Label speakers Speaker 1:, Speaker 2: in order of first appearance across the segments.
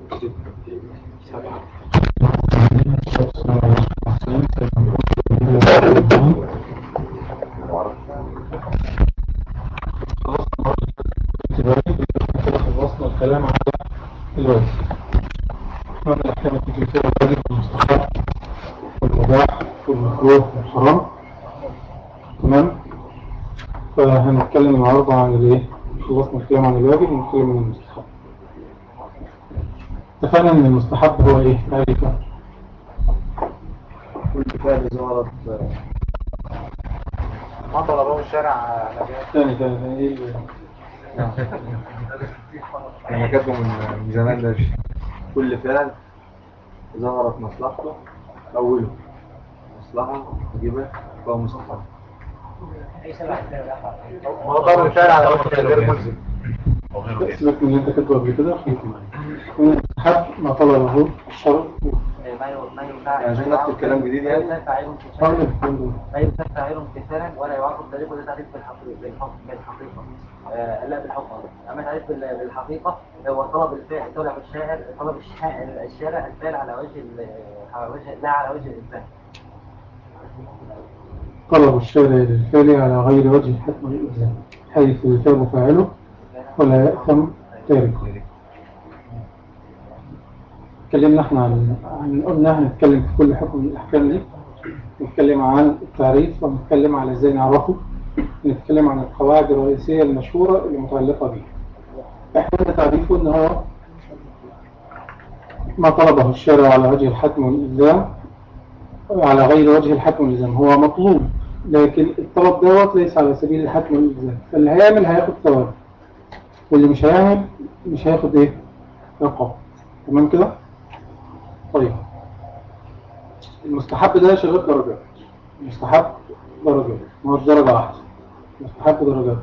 Speaker 1: خلصنا الكلام على الوجه هذا الأحكام التكليفية الواجب والمستحب والمباح والمكروه والحرام تمام فهنتكلم النهارده عن الايه خلصنا الكلام عن الواجب ونتكلم عن المستحب اتفقنا ان المستحب هو ايه تعريفه
Speaker 2: كل فعل ظهرت
Speaker 3: ما طلبوه الشارع على جهة
Speaker 1: ثاني ثاني ثاني ايه ال-
Speaker 2: انا كاتبه من من زمان ده كل فعل ظهرت مصلحته اوله مصلحه تجيبه فهو مستحب
Speaker 3: ما طلبوا الشارع على وجه غير ملزم
Speaker 1: سيبك من اللي انت كاتبه قبل كده المستحب ما طلبه الشرع
Speaker 4: ما ي- ما ينفع
Speaker 2: يعني عشان نكتب كلام جديد يعني؟
Speaker 4: لا ينفع علم
Speaker 1: فرق
Speaker 4: امتثالا
Speaker 1: الكلام
Speaker 4: لا ينفع علم امتثالا ولا يعاقب طريقه ده تعريف بالحقيقة بالحكم بالحقيقة آه لا بالحكم اما تعريف بال- بالحقيقة هو طلب الفعل طلب الشاعر طلب الشاعر الشارع الفعل على وجه ال- على وجه لا على وجه الانسان
Speaker 1: طلب الشارع للفعل على غير وجه الحكم والإلزام حيث يثاب فاعله ولا يأثم تاركه اتكلمنا احنا عن عن- قلنا هنتكلم في كل حكم من الأحكام دي نتكلم عن التعريف ونتكلم على ازاي نعرفه نتكلم عن القواعد الرئيسية المشهورة اللي متعلقة به احنا تعريفه ان هو ما طلبه الشارع على وجه الحتم والإلزام على غير وجه الحتم والإلزام هو مطلوب لكن الطلب دوت ليس على سبيل الحتم والإلزام فاللي هيعمل هياخد ثواب واللي مش هيعمل مش هياخد ايه عقاب تمام كده طيب المستحب ده شغال درجات المستحب درجات ما هوش درجة واحدة المستحب درجات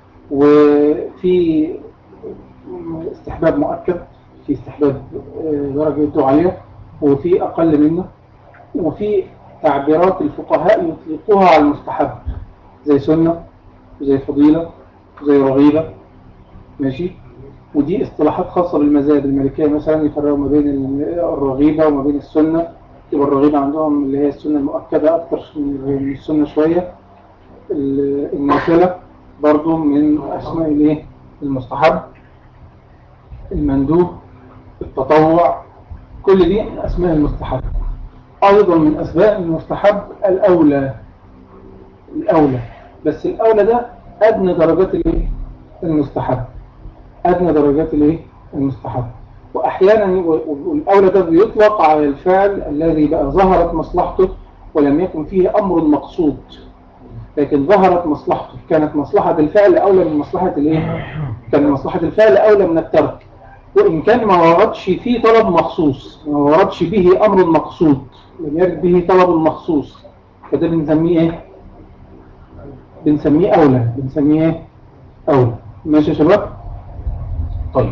Speaker 1: وفي استحباب مؤكد في استحباب آه، درجته عالية وفي أقل منه وفي تعبيرات الفقهاء يطلقوها على المستحب زي سنة وزي فضيلة وزي رغيبة ماشي ودي اصطلاحات خاصة بالمذاهب المالكية مثلا يفرقوا ما بين ال- الرغيبة وما بين السنة يبقى الرغيبة عندهم اللي هي السنة المؤكدة أكتر من السنة شوية ال- النافلة برضو من أسماء الايه المستحب المندوب التطوع كل دي من أسماء المستحب أيضا من أسماء المستحب الأولى الأولى بس الأولى ده أدنى درجات الايه المستحب أدنى درجات الايه المستحب وأحيانا والأولى ده بيطلق على الفعل الذي بقى ظهرت مصلحته ولم يكن فيه أمر مقصود لكن ظهرت مصلحته كانت مصلحة الفعل أولى من مصلحة الايه كان مصلحة الفعل أولى من الترك وإن كان ما وردش فيه طلب مخصوص ما وردش به أمر مقصود لم يرد به طلب مخصوص فده بنسميه ايه بنسميه أولى بنسميه ايه أولى ماشي يا شباب طيب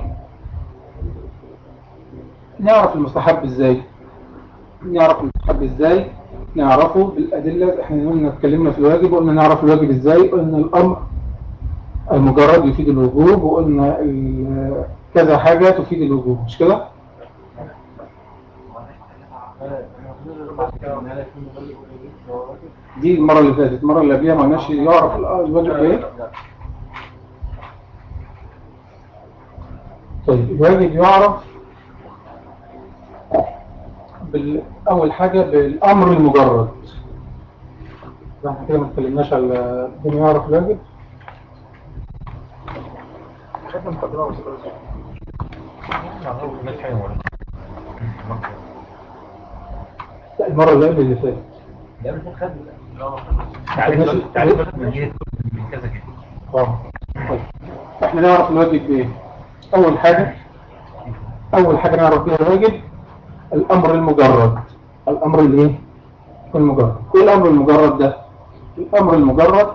Speaker 1: نعرف المستحب ازاي نعرف المستحب ازاي نعرفه بالأدلة احنا قلنا اتكلمنا في الواجب وقلنا نعرف الواجب ازاي قلنا الأمر المجرد يفيد الوجوب وقلنا ال- كذا حاجة تفيد الوجوب مش كده دي المرة اللي فاتت المرة اللي قبلها ما قلناش يعرف ال- الواجب ايه طيب الواجب يعرف بال... أول حاجة بالأمر المجرد احنا كده ما اتكلمناش على مين يعرف الواجب
Speaker 3: خدنا مقدمة بس
Speaker 1: لا المرة اللي قبل اللي فاتت
Speaker 5: تعريف تعريف من كذا كده
Speaker 1: اه طيب احنا نعرف الواجب بايه اول حاجة اول حاجة نعرف بيها الواجب الامر المجرد الامر الايه المجرد ايه الامر المجرد ده الامر المجرد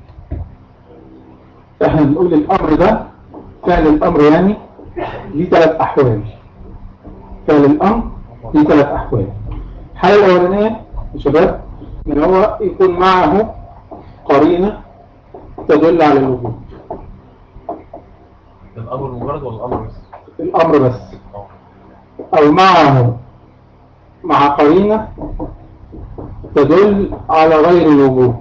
Speaker 1: احنا بنقول الامر ده فعل الامر يعني ليه ثلاث احوال فعل الامر ليه ثلاث احوال الحالة الاولانية يا شباب ان هو يكون معه قرينة تدل على الوجود
Speaker 5: الامر مجرد ولا الامر بس
Speaker 1: الامر بس أو معه مع قرينة تدل على غير الوجوب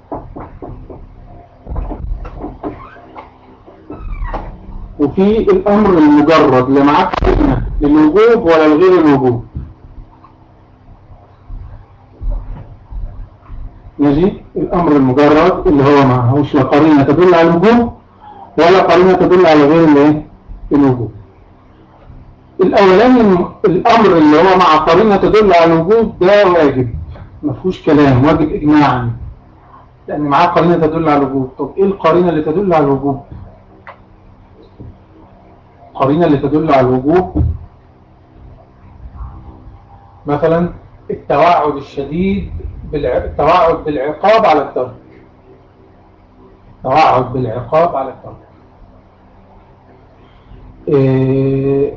Speaker 1: وفي الأمر المجرد لا معاه قرينة للوجوب ولا لغير الوجوب ماشي الأمر المجرد اللي هو معهوش لا قرينة تدل على الوجوب ولا قرينة تدل على غير الايه الوجوب الأولاني الأمر اللي هو مع قرينة تدل على الوجوب ده واجب ما فيهوش كلام واجب إجماعا لأن معاه قرينة تدل على الوجوب طب إيه القرينة اللي تدل على الوجوب القرينة اللي تدل على الوجوب مثلا التوعد الشديد بالع... التوعد بالعقاب على الترك التوعد بالعقاب على الترك إيه...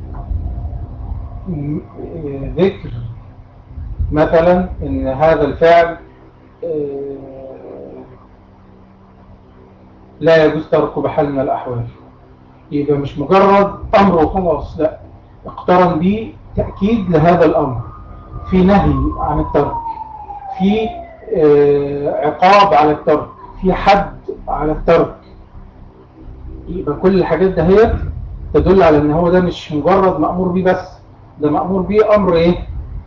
Speaker 1: م- إيه... ذكر مثلا ان هذا الفعل إيه... لا يجوز تركه بحال من الأحوال يبقى مش مجرد أمر وخلاص لا اقترن به تأكيد لهذا الأمر في نهي عن الترك في آه، عقاب على الترك في حد على الترك يبقى كل الحاجات ده هي تدل على ان هو ده مش مجرد مأمور بيه بس ده مأمور بيه أمر ايه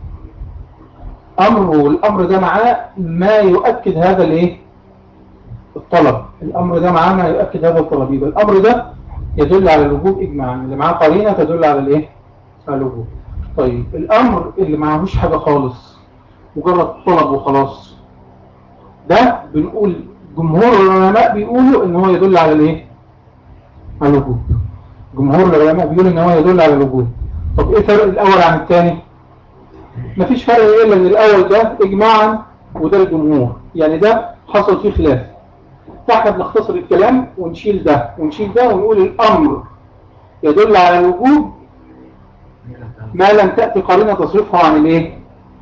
Speaker 1: أمر والأمر ده معاه ما يؤكد هذا الايه الطلب الأمر ده معاه ما يؤكد هذا الطلب يبقى الأمر ده يدل على الوجوب إجماعا اللي معاه قرينة تدل على الايه على الوجوب طيب الأمر اللي معهوش حاجة خالص مجرد طلب وخلاص ده بنقول جمهور العلماء بيقولوا ان هو يدل على الايه على الوجوب جمهور العلماء بيقولوا ان هو يدل على الوجوب طب ايه فرق الاول عن الثاني مفيش فرق الا ان الاول ده اجماعا وده الجمهور يعني ده حصل فيه خلاف فاحنا بنختصر الكلام ونشيل ده ونشيل ده ونقول الامر يدل على الوجوب ما لم تأتي قرينة تصرفها عن الايه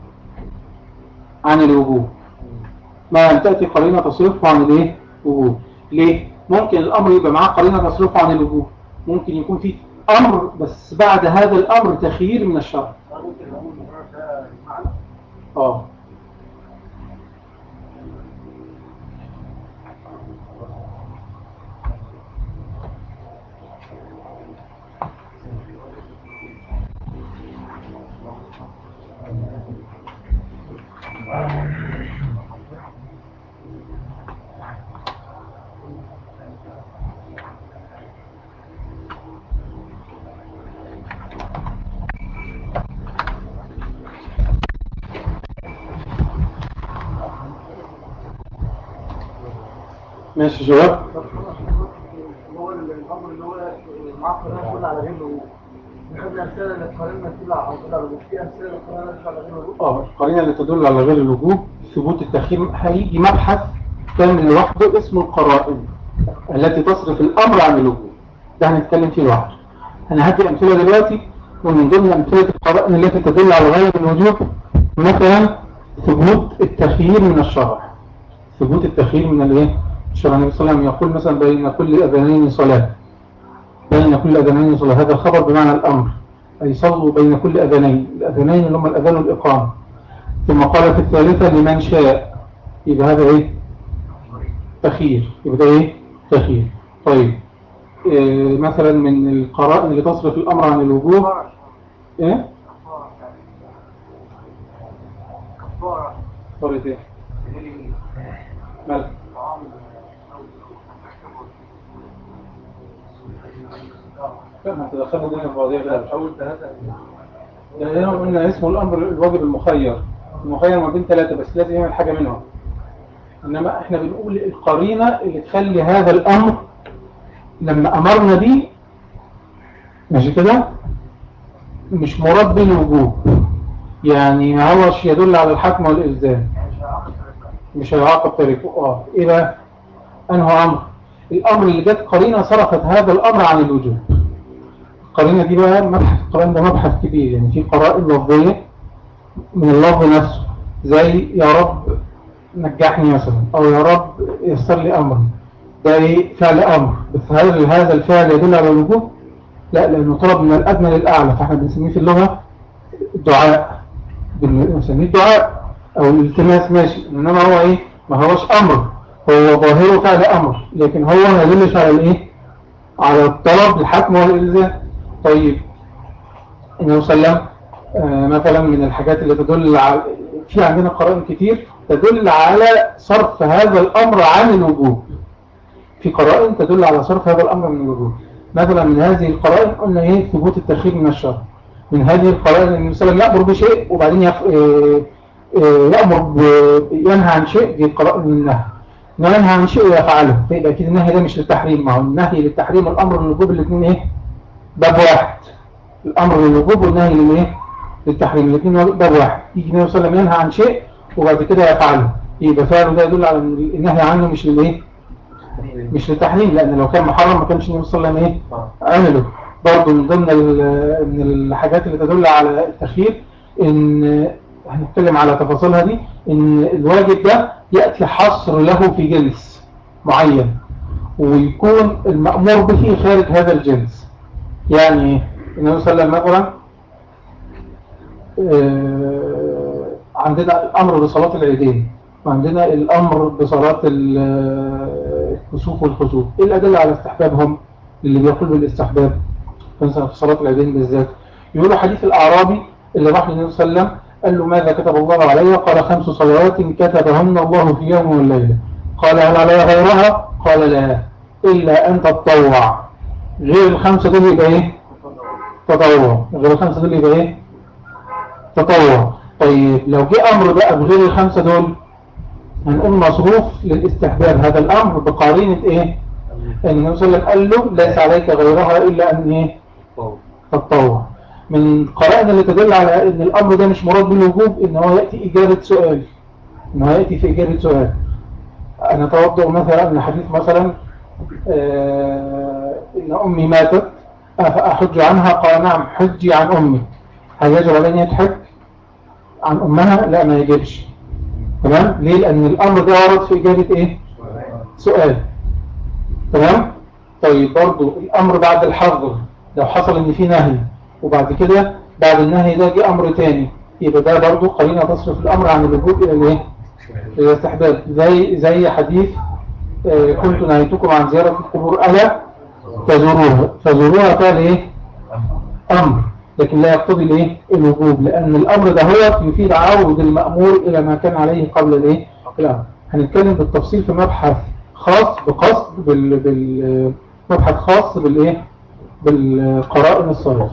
Speaker 1: عن الوجوب ما لم تأتي قرينة تصرفه عن الايه وجوب ليه ممكن الامر يبقى معاه قرينة تصرفه عن الوجوب ممكن يكون في امر بس بعد هذا الامر تخيير من الشرع
Speaker 3: ممكن نقول المراد ده معنى
Speaker 1: اه ماشي جواب
Speaker 3: هو الامر اللي هو معاه قرار يدل على غيره ناخد امثله للقرينه تدل على غيره في امثله للقرينه تدل على غيره
Speaker 1: اه القرينة اللي تدل على غير الوجوب ثبوت التخيير هيجي مبحث كامل لوحده اسمه القرائن التي تصرف الامر عن الوجوب ده هنتكلم فيه لوحده انا هدي امثله دلوقتي ومن ضمن امثله القرائن التي تدل على غير الوجوب مثلا ثبوت التخيير من الشرع ثبوت التخيير من الايه الشرع النبي صلى الله عليه وسلم يقول مثلا بين كل اذانين صلاه بين كل اذانين صلاه هذا خبر بمعنى الامر أي صلوا بين كل أذانين الأذانين اللي هم الأذان والإقامة ثم قال في الثالثة لمن شاء يبقى هذا إيه تخيير يبقى ده إيه تخيير طيب إيه مثلا من القرائن اللي تصرف الأمر عن الوجوب إيه
Speaker 3: كفاره
Speaker 1: طريقة إيه مالك كما تدخلنا دين الفاضية كده
Speaker 2: أول ثلاثة
Speaker 1: ده هنا قلنا اسمه الأمر الواجب المخير المخير ما بين ثلاثة بس لازم يعمل حاجة منهم إنما إحنا بنقول القرينة اللي تخلي هذا الأمر لما أمرنا بيه ماشي كده مش مراد بالوجوب يعني ما هوش يدل على الحكم والإلزام مش هيعاقب تاركه اه ايه بقى انه امر الامر اللي جت قرينه صرفت هذا الامر عن الوجوب القرينه دي بقى مبحث القرآن ده مبحث كبير يعني في قرائن لفظيه من اللفظ نفسه زي يا رب نجحني مثلا او يا رب يسر لي امري ده ايه فعل امر بس هل هذا الفعل يدل على الوجوب لا لانه طلب من الادنى للاعلى فاحنا بنسميه في اللغه الدعاء بنسميه الدعاء او الالتماس ماشي انما هو ايه ما هوش امر هو ظاهره فعل امر لكن هو ما يدلش على الايه على الطلب الحتم والالزام طيب النبي صلى الله عليه وسلم آه، مثلا من الحاجات اللي تدل على في عندنا قرائن كتير تدل على صرف هذا الامر عن الوجوب في قرائن تدل على صرف هذا الامر من الوجوب مثلا من هذه القرائن قلنا ايه ثبوت التخير من الشر من هذه القرائن ان النبي صلى الله عليه وسلم يامر بشيء وبعدين يف... آه، آه، يامر ب... ينهى عن شيء دي قرائن من النهي إنه ينهى عن شيء ويفعله فيبقى كده النهي ده مش للتحريم ما هو النهي للتحريم والامر للوجوب الاثنين ايه باب واحد الامر للوجوب والنهي للايه للتحريم الاثنين باب واحد يجي النبي صلى الله عليه وسلم ينهى عن شيء وبعد كده يفعله يبقى فعله ده يدل على ان النهي عنه مش للايه مش للتحريم لان لو كان محرم ما كانش النبي صلى الله عليه وسلم ايه عمله برضه من ضمن ال- من الحاجات اللي تدل على التخيير ان هنتكلم على تفاصيلها دي ان الواجب ده ياتي حصر له في جنس معين ويكون المأمور به خارج هذا الجنس يعني ايه؟ النبي صلى الله عليه وسلم مثلا آه، عندنا الأمر بصلاة العيدين وعندنا الأمر بصلاة ال- الكسوف والخسوف إيه الأدلة على استحبابهم اللي بيقول بالاستحباب مثلا في صلاة العيدين بالذات يقولوا حديث الأعرابي اللي راح للنبي صلى الله عليه وسلم قال له ماذا كتب الله علي قال خمس صلوات كتبهن الله في يوم والليلة قال هل علي غيرها قال لا إلا أن تتطوع غير الخمسة دول يبقى إيه تطوع غير الخمسة دول يبقى إيه تطوع طيب لو جه أمر بقى بغير الخمسة دول هنقول مصروف للاستحباب هذا الأمر بقارينة إيه أن النبي صلى الله عليه وسلم قال له ليس عليك غيرها إلا أن إيه
Speaker 2: طول
Speaker 1: التطوع من القرائن اللي تدل على ان الامر ده مش مراد بالوجوب ان هو ياتي اجابه سؤال ان هو ياتي في اجابه سؤال انا اتوضا مثلا من حديث مثلا آه ان امي ماتت افاحج عنها قال نعم حجي عن امي هل يجب علي ان يتحج عن امها لا ما يجبش تمام ليه لان الامر ده ورد في اجابه ايه سؤال تمام طيب برضو الامر بعد الحظر لو حصل ان في نهي وبعد كده بعد النهي ده جه امر تاني يبقى ده برضو قرينه تصرف الامر عن الوجوب الى الايه الى الاستحباب زي زي حديث آه، كنت نهيتكم عن زياره القبور الا تزوروها فزوروها قال ايه امر لكن لا يقتضي الايه الوجوب لان الامر ده هو يفيد عود المامور الى ما كان عليه قبل الايه الامر هنتكلم بالتفصيل في مبحث خاص بقصد بال بال مبحث خاص بالايه بالقرائن الصريحه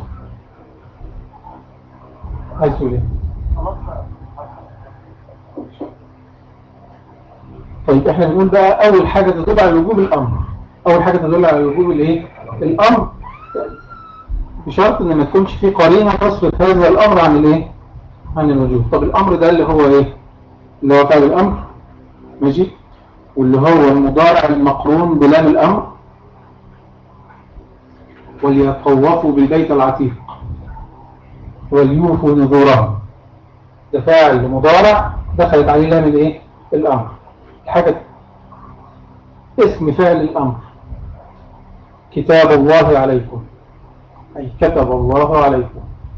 Speaker 1: عايز تقول ايه طيب احنا بنقول بقى اول حاجه تدل على وجوب الامر اول حاجه تدل على وجوب الايه الامر بشرط ان ما تكونش في قرينه تصرف هذا الامر عن الايه عن الوجوب طب الامر ده اللي هو ايه اللي هو فعل الامر ماشي واللي هو المضارع المقرون بلام الامر وليطوفوا بالبيت العتيق وليوفوا نذورهم ده فاعل مضارع دخلت عليه لام الايه الامر الحاجه اسم فعل الامر كتاب الله عليكم اي كتب الله عليكم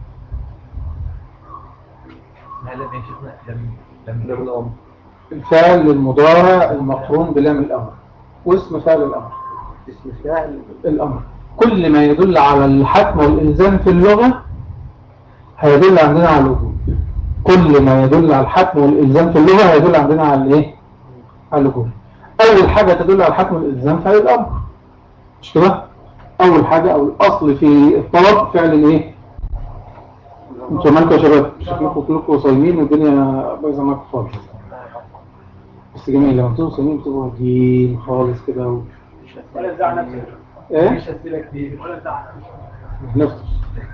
Speaker 5: ما لم يشفنا لم لم
Speaker 2: ده بالأمر
Speaker 1: الفعل المضارع المقرون بلام الامر واسم فعل الامر
Speaker 2: اسم فاعل
Speaker 1: الامر كل ما يدل على الحتم والالزام في اللغه هيدل عندنا على الوجوب كل ما يدل على الحتم والالزام في اللغه هيدل عندنا على الايه على الوجوب اول حاجه تدل على الحتم والالزام فعل الامر مش كده اول حاجه او الاصل في الطلب فعل الايه انتوا مالكم يا شباب شكلكم كلكم صايمين والدنيا بايظه معاكم خالص بس جميل لما بتبقوا صايمين بتبقوا هاديين خالص كده و...
Speaker 3: ولا تزعل نفسك
Speaker 1: ايه
Speaker 3: مفيش اسئله كتير ولا تزعل نفسك
Speaker 1: نفس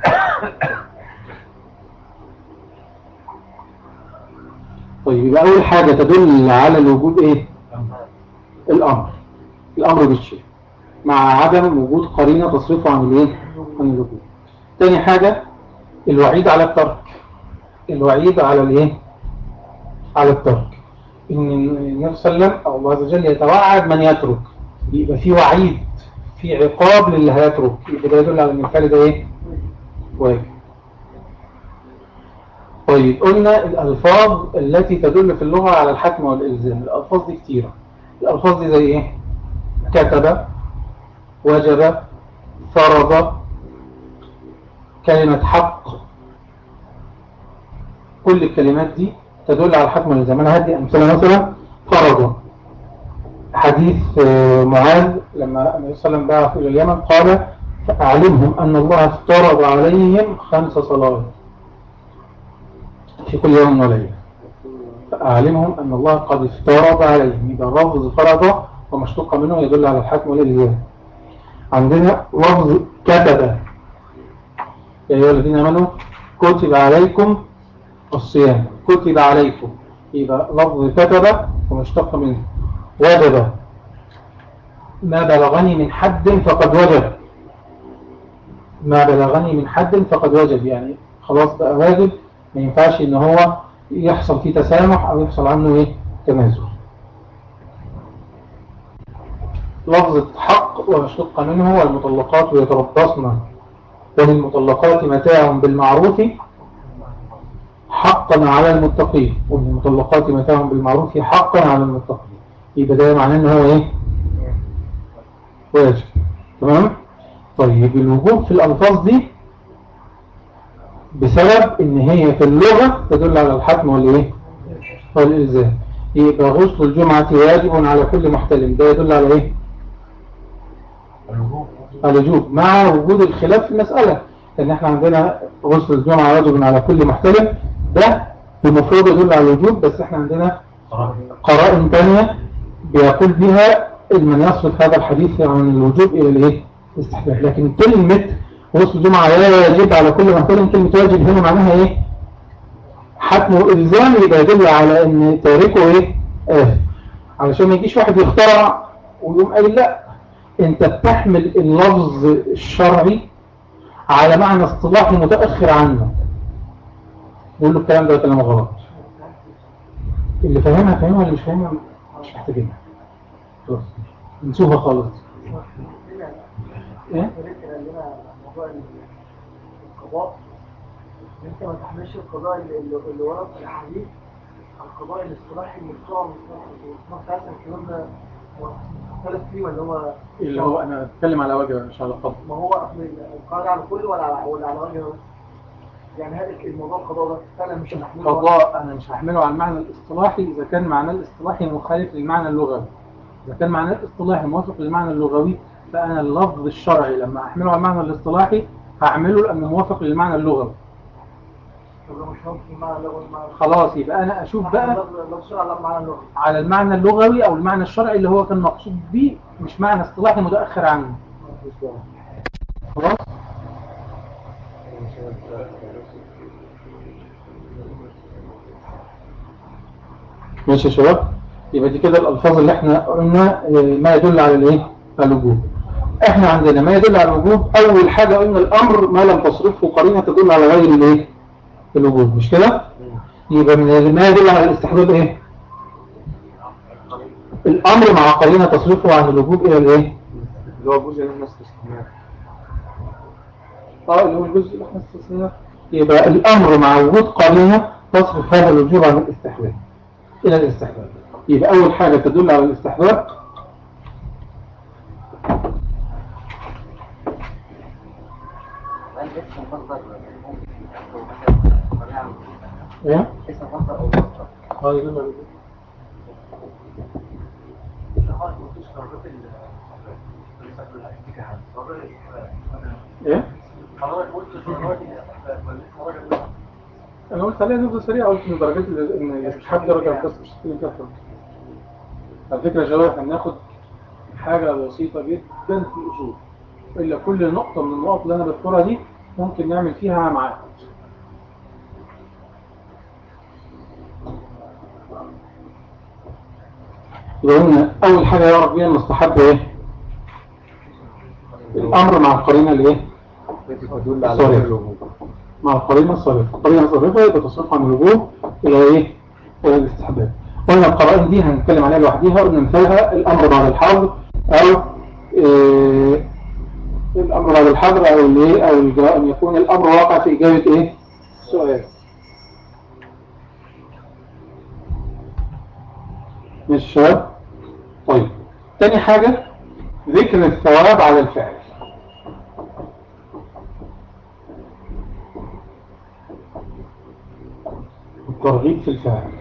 Speaker 1: طيب يبقى أول حاجة تدل على الوجوب إيه؟ الأمر الأمر بالشيء مع عدم وجود قرينة تصرفه عن الإيه؟ عن الوجوب تاني حاجة الوعيد على الترك الوعيد على الإيه؟ على الترك إن النبي صلى الله عليه وسلم أو الله عز وجل يتوعد من يترك يبقى في وعيد في عقاب للي هيترك يبقى ده يدل على ان الفعل ده ايه واجب طيب قلنا الألفاظ التي تدل في اللغة على الحكم والإلزام الألفاظ دي كتيرة الألفاظ دي زي إيه كتب وجب فرض كلمة حق كل الكلمات دي تدل على الحكم والإلزام أنا هدي أمثلة مثلا فرض حديث آه، معاذ لما النبي صلى الله عليه وسلم بعث إلى اليمن قال فأعلمهم أن الله افترض عليهم خمس صلوات في كل يوم وليلة فأعلمهم أن الله قد افترض عليهم إذا لفظ فرض ومشتق منه يدل على الحكم والإلزام عندنا لفظ كتب يا أيها الذين آمنوا كتب عليكم الصيام كتب عليكم يبقى لفظ كتب ومشتق منه وجب ما بلغني من حد فقد وجب ما بلغني من حد فقد وجب يعني خلاص بقى واجب ما ينفعش ان هو يحصل فيه تسامح او يحصل عنه ايه تنازل لفظة حق ومشتق منه والمطلقات يتربصن وللمطلقات متاع بالمعروف حقا على المتقين وللمطلقات متاع بالمعروف حقا على المتقين يبقى ده معناه ان هو ايه واجب تمام طيب الوجوب في الالفاظ دي بسبب ان هي في اللغة تدل على الحكم والايه والالزام يبقى غسل الجمعة واجب على كل محتلم ده يدل على ايه على الوجوب مع وجود الخلاف في المسألة لان احنا عندنا غسل الجمعة واجب على كل محتلم ده المفروض يدل على الوجوب بس احنا عندنا قرائن تانية بيقول بها من يصرف هذا الحديث عن الوجوب إلى الايه الاستحباب لكن كلمة غسل الجمعة واجب على كل محتلم كلمة واجب هنا معناها ايه حتم وإلزام يبقى يدل على ان تاركه ايه آه. علشان ما يجيش واحد يخترع ويقوم قايل لا انت بتحمل اللفظ الشرعي على معنى اصطلاحي متأخر عنه يقول له الكلام ده كلام غلط اللي فاهمها فاهمها واللي مش فاهمها مش محتاجينها خلاص نشوفها خالص ايه
Speaker 3: عندنا موضوع القضاء إن انت ما تحملش القضاء اللي, اللي- اللي ورا في الحديث على القضاء الاصطلاحي المشروع والمصنف بتاعتنا الكلام ده هو مختلف فيه ولا هو
Speaker 1: اللي هو انا بتكلم على وجه مش على قبض
Speaker 3: ما هو القاعدة على كل ولا على ولا على وجه بس؟ يعني هل الموضوع القضاء ده فعلا مش محمول
Speaker 1: قضاء انا مش هحمله على المعنى الاصطلاحي اذا كان معناه الاصطلاحي مخالف للمعنى اللغوي اذا كان معناه الاصطلاحي موافق للمعنى اللغوي فانا اللفظ الشرعي لما احمله على المعنى الاصطلاحي هعمله لانه موافق للمعنى اللغوي
Speaker 3: طب لو مش موافق المعنى اللغوي المعنى
Speaker 1: خلاص يبقى انا اشوف بقى
Speaker 3: لو الشرع لا معنى اللغوي
Speaker 1: على المعنى اللغوي او المعنى الشرعي اللي هو كان مقصود بيه مش معنى اصطلاحي متاخر عنه خلاص ماشي يا شباب يبقى دي كده الالفاظ اللي احنا قلنا آه، ما يدل على الايه على الوجوب احنا عندنا ما يدل على الوجوب اول حاجه قلنا الامر ما لم تصرفه قرينه تدل على غير الايه الوجوب مش كده يبقى من ما يدل على الاستحباب ايه الامر مع قرينه تصرفه عن الوجوب الى الايه
Speaker 2: اللي هو جزء من الاستثناء
Speaker 1: اه اللي هو الجزء اللي احنا استثنيناه يبقى الامر مع وجود قرينه تصرف هذا الوجوب عن الاستحباب الى الاستحباب يبقى اول حاجه تدل على الاستحباب
Speaker 4: هل اسم مصدر ممكن يحصل مثلا طريقة
Speaker 1: ايه
Speaker 4: اسم مصدر او مصدر
Speaker 1: اه يدل على الوجوب ايه انا قلت عليها نبذه سريعه قلت ان درجات ال- ان الاستحباب درجه بس مش هتكون كفر على فكره يا شباب احنا بناخد حاجه بسيطه جدا في الاصول الا كل نقطه من النقط اللي انا بذكرها دي ممكن نعمل فيها معاد يبقى قلنا اول حاجه يعرف بيها المستحب ايه الامر مع القرينه الايه
Speaker 2: التي تدل على
Speaker 1: صريح.
Speaker 2: غير الوجوب
Speaker 1: مع القرينه الصريحه القرينه الصريحه يبقى تصرف عن الوجوب الى ايه الى الاستحباب قلنا القرائن دي هنتكلم عليها لوحديها قلنا مثالها الامر بعد الحظر او إيه الامر بعد الحظر او الايه او الجواب ان يكون الامر واقع في اجابه ايه سؤال مش شباب طيب تاني حاجة ذكر الثواب على الفعل الترغيب في الفعل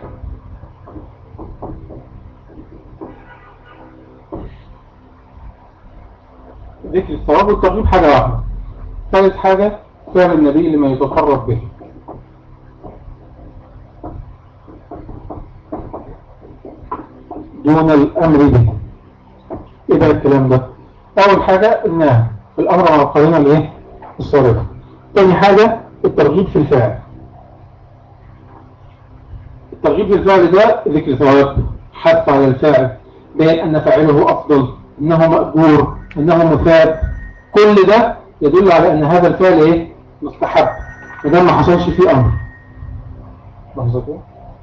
Speaker 1: ذكر الثواب والترغيب حاجة واحدة ثالث حاجة فعل النبي لما يتقرب به دون الأمر به إيه بقى الكلام ده أول حاجة النهي الأمر على القرينة الإيه الصارفة تاني حاجة الترغيب في الفعل الترغيب في الفعل ده ذكر ثواب حث على الفاعل بين أن فاعله أفضل إنه مأجور إنه مثاب كل ده يدل على أن هذا الفعل إيه مستحب وده ما حصلش فيه أمر لحظة كده.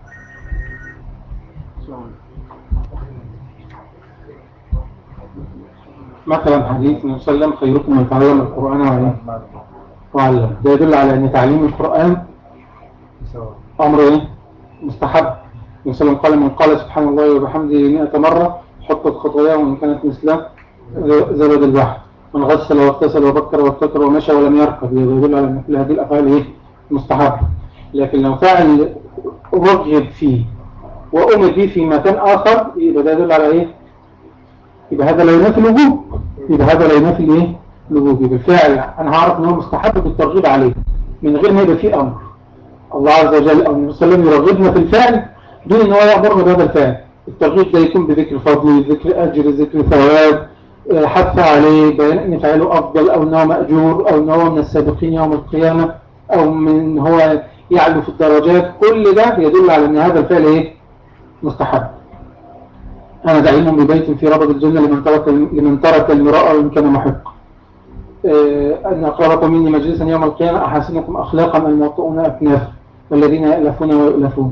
Speaker 1: مثلا حديث النبي صلى الله عليه وسلم خيركم من تعلم القرآن وعلم وعلم ده يدل على أن تعليم القرآن أمر إيه؟ مستحب النبي صلى الله عليه وسلم قال من قال سبحان الله وبحمده 100 مرة حطت خطاياه وإن كانت مثله زبد البحر من غسل واغتسل وبكر وابتكر ومشى ولم يركض يدل على أن كل هذه الأفعال إيه؟ مستحب لكن لو فعل رغب فيه وأمر به في مكان آخر يبقى ده يدل على إيه؟ يبقى هذا لا ينافي الوجوب يبقى هذا لا ينافي الايه الوجوب يبقى الفعل انا هعرف ان هو مستحب بالترغيب عليه من غير ما يبقى فيه امر الله عز وجل او النبي صلى الله عليه وسلم يرغبنا في الفعل دون ان هو يامرنا بهذا الفعل الترغيب ده يكون بذكر فضل ذكر اجر ذكر ثواب آه، حث عليه بيان ان فعله افضل او انه ماجور او انه من السابقين يوم القيامه او من هو يعلو في الدرجات كل ده يدل على ان هذا الفعل ايه مستحب أنا زعيم ببيت في ربض الجنة لمن ترك لمن ترك المراء وإن كان محق آه، أن أقربكم مني مجلسا يوم القيامة أحسنكم أخلاقا الموطئون أكناف والذين يألفون ويؤلفون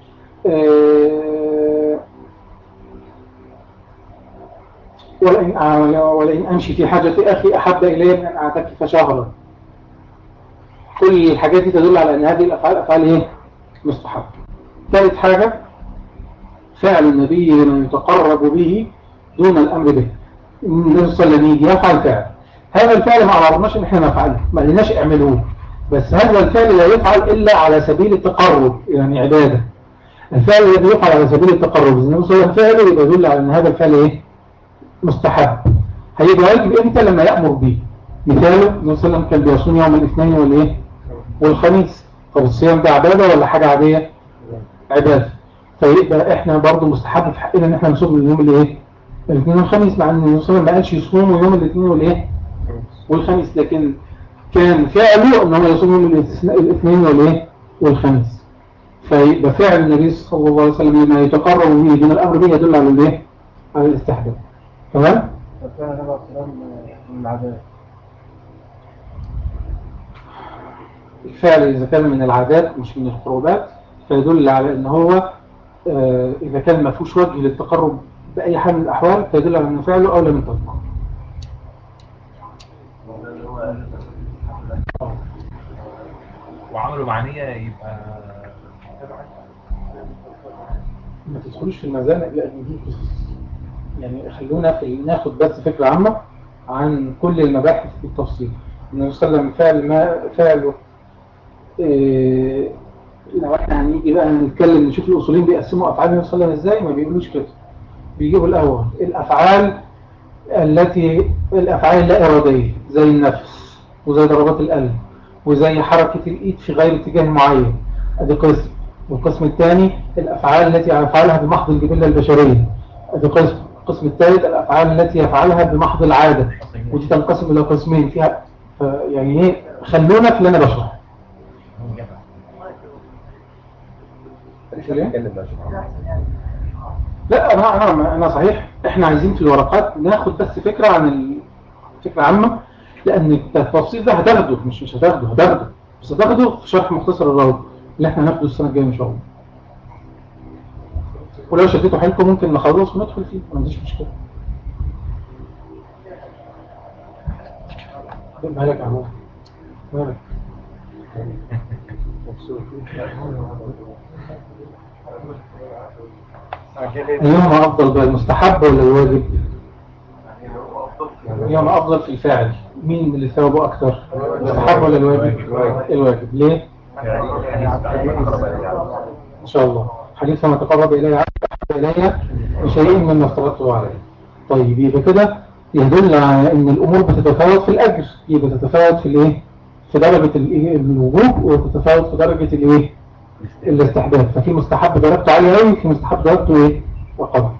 Speaker 1: آه، ولئن أع- ولئن أمشي في حاجة أخي أحب إلي من أن أعتكف شهرا كل الحاجات دي تدل على أن هذه الأفعال أفعال إيه؟ مستحب ثالث حاجة فعل النبي لمن يتقرب به دون الأمر به النبي صلى الله عليه وسلم يجي يفعل فعل هذا الفعل ما أمرناش إن احنا نفعله ما قلناش اعملوه بس هذا الفعل لا يفعل إلا على سبيل التقرب يعني عبادة الفعل الذي يفعل على سبيل التقرب إذا النبي صلى الله عليه وسلم فعله يبقى يدل على أن هذا الفعل إيه مستحب هيبقى واجب إمتى لما يأمر به مثاله النبي صلى الله عليه وسلم كان بيصوم يوم الاثنين والإيه والخميس طب الصيام ده عبادة ولا حاجة عادية عبادة فيبقى احنا برضو مستحب في حقنا ان احنا نصوم اليوم اللي ايه الاثنين والخميس مع ان النبي صلى الله عليه وسلم ما قالش يصوموا يوم الاثنين والايه والخميس لكن كان فعله ان هو يصوم يوم الاثنين- الاثنين والايه والخميس فيبقى فعل النبي صلى الله عليه وسلم لما يتقرب به دون الامر به يدل على الايه على الاستحباب تمام
Speaker 3: فكان النبي عليه الصلاة والسلام من العادات
Speaker 1: الفعل إذا كان من العادات مش من القربات فيدل على أن هو آه، إذا كان ما فيهوش وجه للتقرب بأي حال من الأحوال فيدل على أن فعله أولى من تركه
Speaker 5: وعملوا معنية يبقى
Speaker 1: ما تدخلوش في المزانق لأن دي قصص يعني خلونا في ناخد بس فكرة عامة عن كل المباحث بالتفصيل النبي صلى الله عليه وسلم فعل ما فعله إيه لو احنا هنيجي بقى نتكلم نشوف الاصوليين بيقسموا افعال النبي صلى الله عليه وسلم ازاي ما بيقولوش كده بيجيبوا الاول الافعال التي الافعال اللا اراديه زي النفس وزي ضربات القلب وزي حركه الايد في غير اتجاه معين ادي قسم والقسم الثاني الافعال التي يفعلها بمحض الجبله البشريه ادي قسم القسم الثالث الافعال التي يفعلها بمحض العاده ودي تنقسم الى قسمين فيها ف- يعني ايه خلونا في اللي انا بشرح لا انا انا انا صحيح احنا عايزين في الورقات ناخد بس فكره عن ال- فكره عامه لان التفاصيل ده هتاخده مش مش هتاخده هتاخده بس هتاخده في شرح مختصر الروض اللي احنا هناخده السنه الجايه ان شاء الله ولو شديتوا حيلكم ممكن نخلص وندخل فيه ما عنديش مشكله مالك يا عمو مالك أيهما أفضل بقى المستحب ولا الواجب؟ أيهما أفضل في الفاعل مين اللي ثوابه أكثر؟ المستحب ولا الواجب؟ الواجب ليه؟ إن شاء الله حديث ما تقرب إلي عبد أحب إلي بشيء مما افترضته عليه طيب يبقى كده يدل على أن الأمور بتتفاوت في الأجر يبقى تتفاوت في الإيه؟ في درجة الإيه؟ الوجوب وتتفاوت في درجة الإيه؟ الاستحباب ففي مستحب درجته عالية أوي في مستحب درجته إيه؟ أقل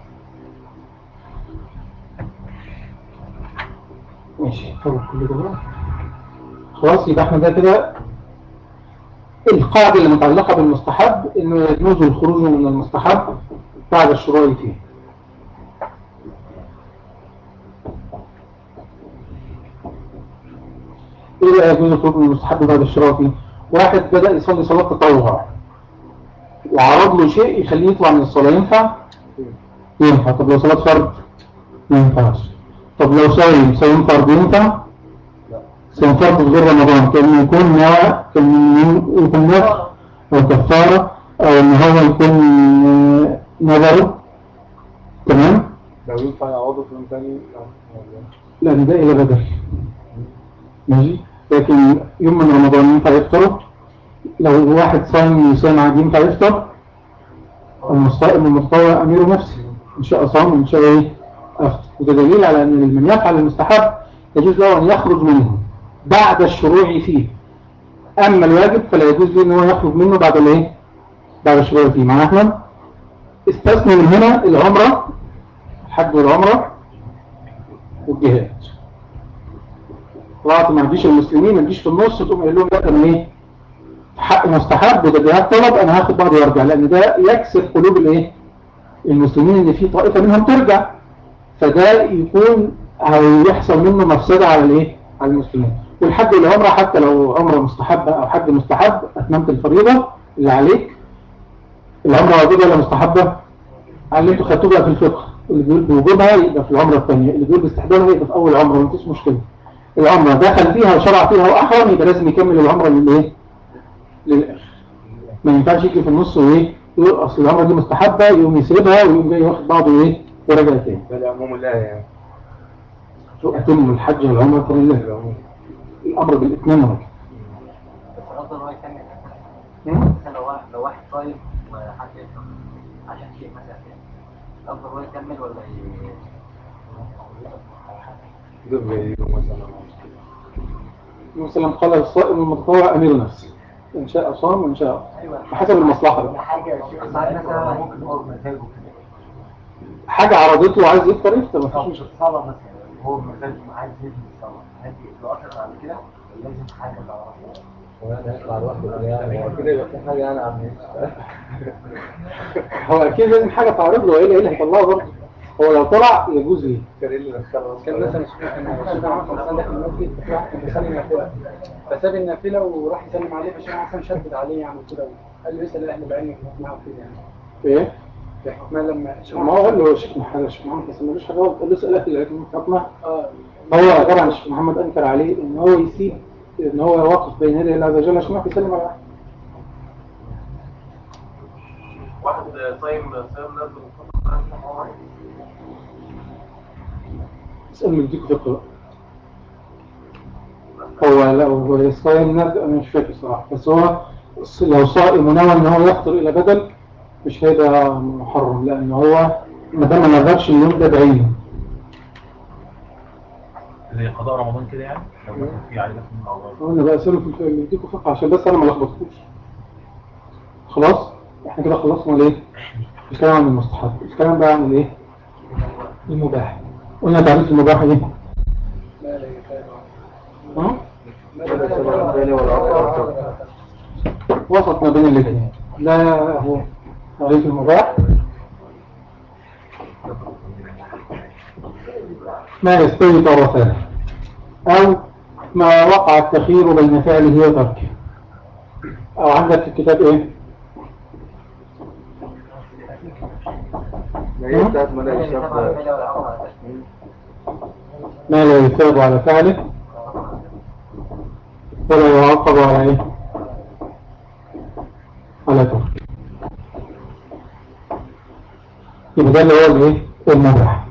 Speaker 1: ماشي طب كل ده بقى. خلاص يبقى احنا ده كده القاعدة اللي متعلقة بالمستحب انه يجوز الخروج من المستحب بعد الشروع فيه ايه بقى يجوز الخروج من المستحب بعد الشروع فيه واحد بدأ يصلي صلاة تطوع وعرض له شيء يخليه يطلع من الصلاة ينفع ينفع طب لو صلاة فرض ما ينفعش طب لو صايم صايم فرض ينفع صيام فرض في غير رمضان كان يكون نوع كان يكون نوع أو كفارة أو إن هو يكون آه، نظره تمام
Speaker 2: لو ينفع يعوضه في يوم تاني
Speaker 1: لا ده إلى بدل ماشي لكن يوم من رمضان ينفع يفطره لو واحد صايم يصوم عادي ينفع يفطر المصائم المتطوع أمير نفسه إن شاء صام إن شاء إيه أفطر وده دليل على أن من يفعل المستحب يجوز له أن يخرج منه بعد الشروع فيه أما الواجب فلا يجوز له أن هو يخرج منه بعد الإيه بعد الشروع فيه معنى احنا استثنوا من هنا العمرة الحج والعمرة والجهاد طلعت ما عنديش المسلمين ما تجيش في النص تقوم قايل لهم لا انا ايه حق مستحب وده جهاد طلب انا هاخد بعض وارجع لان ده يكسر قلوب الايه المسلمين ان في طائفه منهم ترجع فده يكون هيحصل منه مفسده على الايه على المسلمين والحج والعمره حتى لو عمره مستحبه او حج مستحب اتممت الفريضه اللي عليك العمره واجبه ولا مستحبه على اللي انتوا خدتوه بقى في الفقه اللي بيقول بوجوبها يبقى في العمره الثانيه اللي بيقول باستحبابها يبقى في اول عمره مفيش مشكله العمره دخل فيها وشرع فيها واحرم يبقى لازم يكمل العمره للايه للاخر ما ينفعش يجي في النص وايه يقول اصل العمره دي مستحبه يقوم يسيبها ويقوم جاي واخد بعضه ايه وراجع تاني
Speaker 2: ده لعموم الله يعني
Speaker 1: اتم الحج والعمره لله
Speaker 2: العموم
Speaker 1: الامر بالاثنين راجع
Speaker 4: بس الافضل هو يكمل
Speaker 1: مم؟
Speaker 4: مثلا لو واحد لو واحد صايم وحد يفطر عشان شيء مثلا كده الافضل هو يكمل ولا ي...
Speaker 2: دول بيجوا مثلا
Speaker 1: مثلا قال الصائم المتطوع امير نفسه ان شاء صام وان شاء بحسب المصلحه بقى
Speaker 3: حاجة يا شيخ
Speaker 4: ساعات مثلا
Speaker 3: ممكن هو بمزاجه كده
Speaker 1: حاجه عرضته وعايز يفطر يفطر مفيش
Speaker 3: طب
Speaker 1: مشكله
Speaker 3: الصلاة مثلا هو بمزاجه عايز يبني الصلاة هل يتوقف على كده ولا لازم حاجة تعرفها؟
Speaker 2: وانا هيطلع لوحده يعني هو كده يبقى في حاجه يعني عم
Speaker 1: هو اكيد لازم حاجه تعرض له ايه اللي هيطلعه برضه هو لو طلع يجوز ليه
Speaker 2: كان ايه اللي دخله
Speaker 6: كان مثلا الشيخ عمر حسن داخل المسجد في واحد كان بيصلي نافله فساب النافله وراح يسلم عليه فالشيخ حسن شدد عليه يعني كده قال له اسال اهل العلم في حكمها وكده يعني
Speaker 1: ايه
Speaker 6: في حكمها لما الشيخ
Speaker 1: ما هو قال له الشيخ محمد الشيخ محمد بس ملوش حاجه غلط. قال له اسال اهل العلم في حكمها
Speaker 6: اه
Speaker 1: هو طبعا الشيخ محمد انكر عليه ان هو يسيب ان هو واقف بين يدي الله عز وجل عشان يروح يسلم على واحد
Speaker 7: واحد صايم صايم نازل
Speaker 1: اسال من يديك فقه بقى. هو لا هو الصائم نرجع انا مش فاكر صراحه بس هو لو صائم ونوى ان هو يفطر الى بدل مش هيبقى محرم لان هو ما دام ما نذرش اليوم ده بعينه
Speaker 5: زي قضاء رمضان كده يعني لو مثلا في عليه مثلا أعراض.
Speaker 1: انا بقى اساله في الفقه اللي يديكوا فقه عشان بس انا ما لخبطكوش خلاص احنا كده خلصنا ليه الكلام عن المستحب الكلام بقى عن الايه المباح قلنا تعريف المباح ايه
Speaker 6: لا لا يفعل
Speaker 1: ها؟
Speaker 2: ولا
Speaker 1: وسط ما بين الاثنين لا هو تعريف المباح ما يستوي طرفان أو ما وقع التخيير بين فعله وتركه أو عندك في الكتاب إيه؟
Speaker 2: ما هي بتاعت ملاهي
Speaker 4: يعني
Speaker 2: الشاب
Speaker 4: طبعا الفعل والعمر
Speaker 1: ما لا يثاب على فعله ولا يعاقب على إيه؟ على تركه يبقى ده اللي هو الايه المباح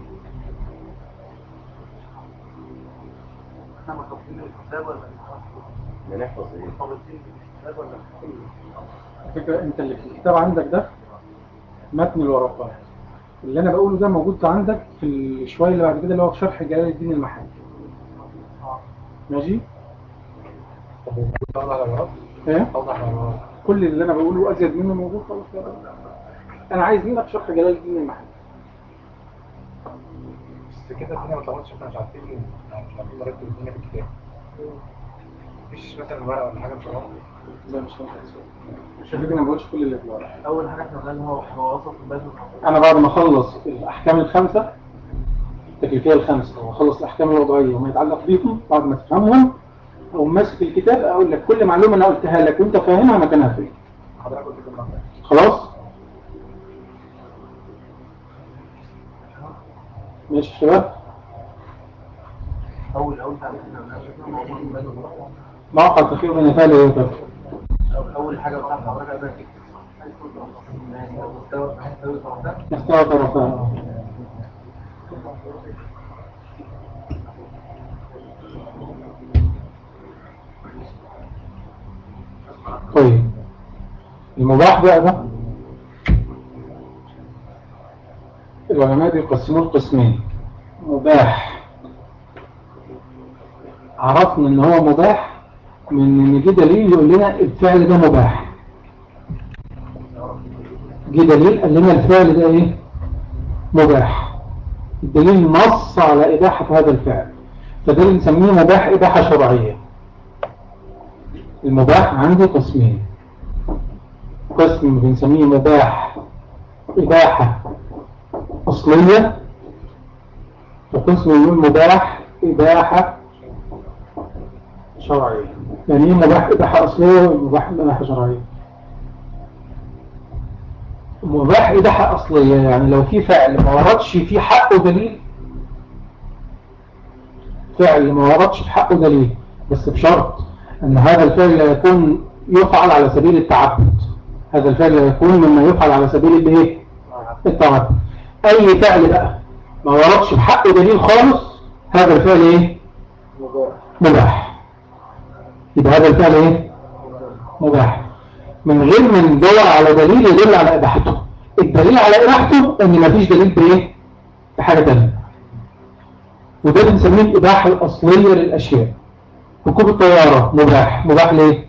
Speaker 3: احنا مرتبطين بالكتاب ولا
Speaker 8: بنحفظ ايه
Speaker 3: مرتبطين بالكتاب ولا
Speaker 1: الفكرة انت اللي في الكتاب عندك ده متن الورقات اللي انا بقوله ده موجود عندك في الشوية اللي بعد كده اللي هو في شرح جلال الدين المحلي ماشي
Speaker 6: طلع على الورق
Speaker 1: ايه
Speaker 6: طلع على الورق
Speaker 1: كل اللي انا بقوله ازيد منه موجود خلاص يا رب. انا عايز منك شرح جلال الدين المحلي
Speaker 6: بس كده الدنيا ما طلعتش احنا مش عارفين يعني مش عارفين نرتب الدنيا في الكتاب مفيش مثلا ورقه ولا حاجه بصراحه
Speaker 1: لا مش فاهم مش فاكر انا ما بقولش كل اللي في الورق
Speaker 3: اول حاجه احنا لازم هو هو وصف البيت
Speaker 1: انا بعد ما اخلص الاحكام الخمسه التكليفيه الخمسه واخلص الاحكام الوضعيه وما يتعلق بيهم بعد ما تفهمهم او ماسك الكتاب اقول لك كل معلومه انا قلتها لك وانت فاهمها مكانها فين
Speaker 6: حضرتك قلت كده النهارده
Speaker 1: خلاص ماشي يا شباب
Speaker 3: اول اول تعريف احنا بنعمله موضوع البيت
Speaker 1: موقع تخير بين فعل ايه وكذا
Speaker 3: اول حاجه بتاعت حضرتك قبل تكتب مستوى مستوى طرفان
Speaker 1: مستوى طرفان طيب المباح بقى ده العلماء بيقسموه لقسمين مباح عرفنا ان هو مباح من ان جه دليل يقول لنا الفعل ده مباح جه دليل قال لنا الفعل ده ايه مباح الدليل نص على إباحة هذا الفعل فده اللي نسميه مباح إباحة شرعية المباح عندي قسمين قسم بنسميه مباح إباحة أصلية وقسم يقول مباح إباحة شرعية يعني ايه مباح إباحة أصلية ومباح إباحة شرعية مباح إباحة أصلية يعني لو في فعل ما وردش في حقه دليل فعل ما وردش في حقه دليل بس بشرط أن هذا الفعل لا يكون يفعل على سبيل التعبد هذا الفعل لا يكون مما يفعل على سبيل الايه التعبد أي فعل بقى ما وردش في حقه دليل خالص هذا الفعل ايه مباح يبقى هذا الفعل ايه مباح من غير ما ندور على دليل يدل على اباحته الدليل على اباحته ان مفيش دليل بايه بحاجه ثانيه وده بنسميه الاباحه الاصليه للاشياء ركوب الطياره مباح مباح ليه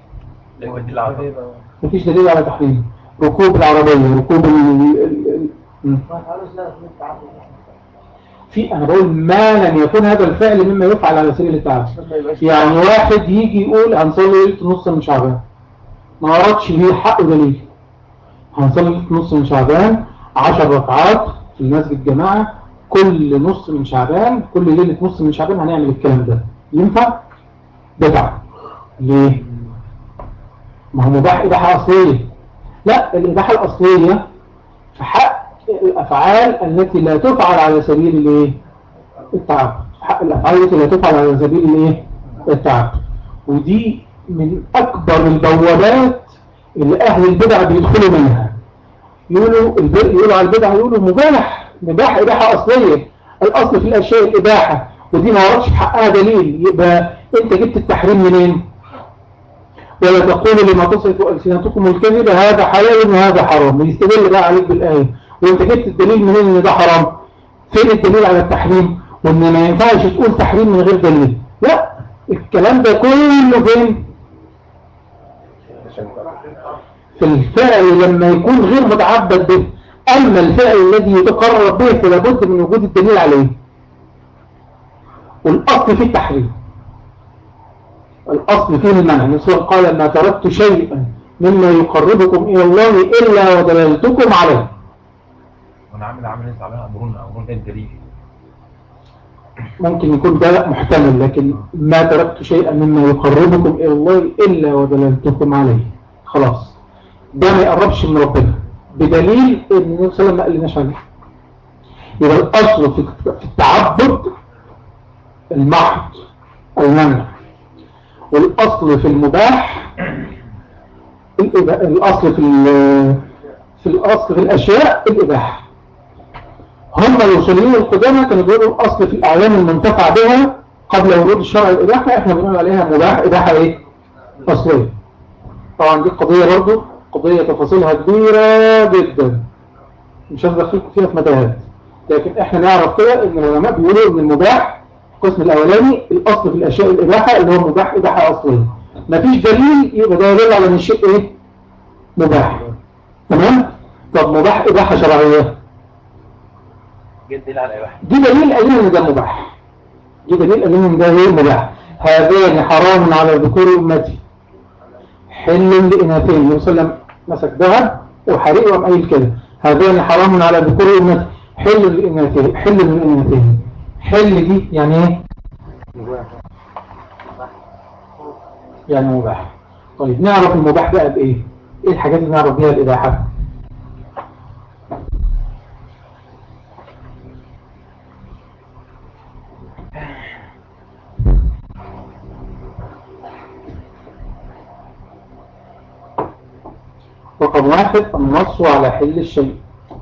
Speaker 1: مفيش دليل على تحريمه ركوب العربيه ركوب ال ال- ال- م.
Speaker 3: ما تعالوا ازاي في التعبد
Speaker 1: في انا بقول ما لم يكن هذا الفعل مما يفعل على سبيل التعبد يعني واحد يجي يقول هنصلي ليله نص من شعبان ما وردش ليه حق دليل هنصلي ليله نص من شعبان 10 ركعات في المسجد جماعه كل نص من شعبان كل ليله نص من شعبان هنعمل الكلام ده ينفع بدعه ليه ما هو مباح اباحه اصليه لا الاباحه الاصليه في حق الافعال التي لا تفعل على سبيل الايه التعبد حق الافعال التي لا تفعل على سبيل الايه التعبد ودي من اكبر البوابات اللي اهل البدع بيدخلوا منها يقولوا الب- يقولوا على البدع يقولوا مباح مباح اباحه اصليه الاصل في الاشياء الاباحه ودي ما وردش في حقها دليل يبقى انت جبت التحريم منين ولا تقولوا لما تصف ألسنتكم الكذب هذا حلال وهذا حرام يستدل بقى عليك بالآية وانت جبت الدليل منين ان ده حرام فين الدليل على التحريم وان ما ينفعش تقول تحريم من غير دليل لا الكلام ده كله فين في الفعل لما يكون غير متعبد به أما الفعل الذي يتقرب به فلا بد من وجود الدليل عليه والأصل في التحريم الأصل فيه المنع الرسول قال ما تركت شيئا مما يقربكم إلى الله إلا ودللتكم عليه
Speaker 5: وانا عامل عامل انت عليها امرنا امرنا ده الدليل
Speaker 1: ممكن يكون ده محتمل لكن ما تركت شيئا مما يقربكم إلى الله إلا ودللتكم عليه خلاص ده ما يقربش من ربنا بدليل ان النبي صلى الله عليه وسلم ما قالناش عليه يبقى الأصل في في التعبد المحض المنع والأصل في المباح الإبا- الأصل في ال- في الأصل في الأشياء الإباحة هم الوصوليين القدامى كانوا بيقولوا الأصل في الأعيان المنتفع بها قبل ورود الشرع الإباحة احنا بنقول عليها مباح إباحة إيه؟ أصلية طبعا دي قضية برضو قضية تفاصيلها كبيرة جدا مش هدخل فيها في متاهات لكن احنا نعرف كده ان العلماء بيقولوا ان المباح القسم الاولاني الاصل في الاشياء الاباحة اللي هو مباح اباحة اصلية مفيش دليل يبقى ده يدل على ان الشيء ايه مباح تمام طب مباح اباحة شرعية
Speaker 5: جد دليل على الإباحة
Speaker 1: دي دليل قال لنا ان ده مباح دي دليل قال لنا ان ده ايه مباح هذان حرام على ذكور امتي حل لإناثين النبي صلى الله عليه وسلم مسك ذهب وحريق وقام قايل كده هذان حرام على ذكور امتي حل لإناثين حل لإناثين حل دي يعني ايه يعني مباح طيب نعرف المباح بقى بايه ايه الحاجات اللي نعرف بيها الاباحه رقم واحد النص على حل الشيء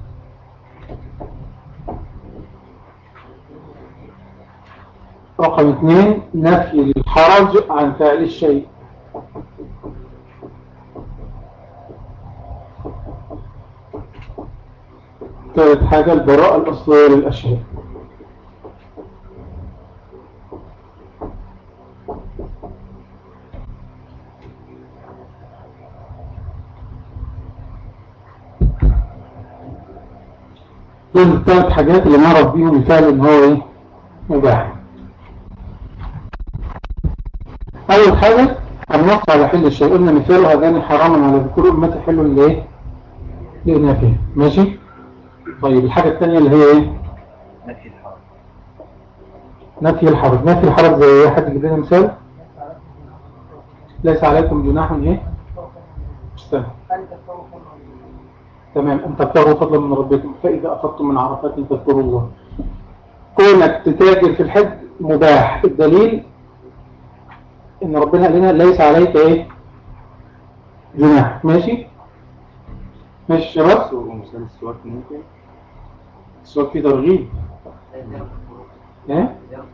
Speaker 1: رقم اثنين نفي الحرج عن فعل الشيء ثالث حاجة البراءة الأصلية للأشياء دول الثلاث حاجات اللي نعرف بيهم الفعل ان هو ايه مباح اول حاجة النص على حل الشيء قلنا مثال هذان حراما على ذكور امتي حل لايه لإناثهم ماشي طيب الحاجة الثانية اللي هي ايه
Speaker 5: نفي الحرام
Speaker 1: نفي الحرج نفي الحرج زي ايه حد يجيب لنا مثال ليس عليكم جناح ايه استنى تمام أن تبتغوا فضلا من ربكم فإذا أخذتم من عرفات تذكروا الله كونك تتاجر في الحج مباح الدليل إن ربنا قال لنا ليس عليك إيه جناح ماشي ماشي شباب
Speaker 2: ومثال السواك ممكن
Speaker 1: السؤال فيه ترغيب إيه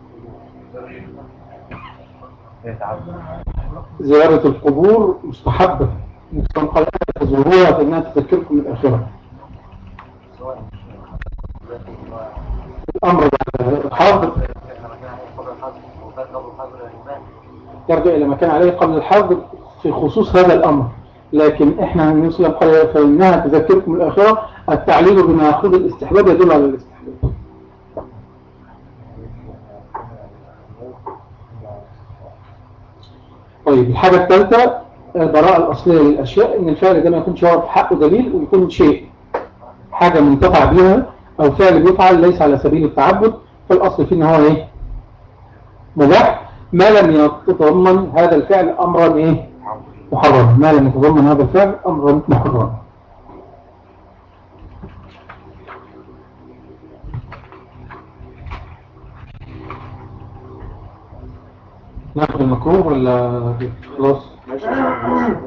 Speaker 5: يتعب
Speaker 1: زيارة القبور مستحبة مثل قال تزوروها فإنها تذكركم الآخرة الأمر بعد الحرب يرجع إلى ما كان عليه قبل الحرب في خصوص هذا الأمر لكن إحنا النبي صلى الله عليه وسلم قال فإنها تذكركم الآخرة التعليل بما يأخذ الاستحباب يدل على الاستحباب طيب الحاجة الثالثة البراءة الأصلية للأشياء إن الفعل ده ما يكونش واضح حقه دليل ويكون شيء حاجة منتفع بها أو فعل بيفعل ليس على سبيل التعبد فالأصل فيه إن هو إيه مباح ما لم يتضمن هذا الفعل أمرا إيه محرم ما لم يتضمن هذا الفعل أمرا محرم ناخد المكروه ولا خلاص
Speaker 2: ماشي ماشي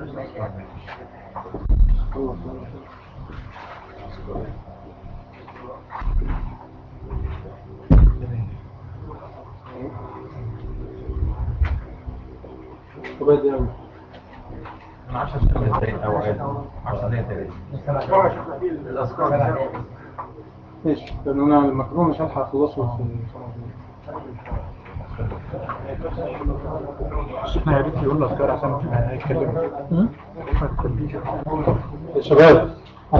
Speaker 1: وبعد يوم
Speaker 5: من 10 دقايق أو أقل 10 دقايق تقريبا
Speaker 1: ماشي لأن أنا المكروه مش هلحق أخلصه في
Speaker 6: احنا يا ريت يقول لك عشان هيتكلم
Speaker 1: يا شباب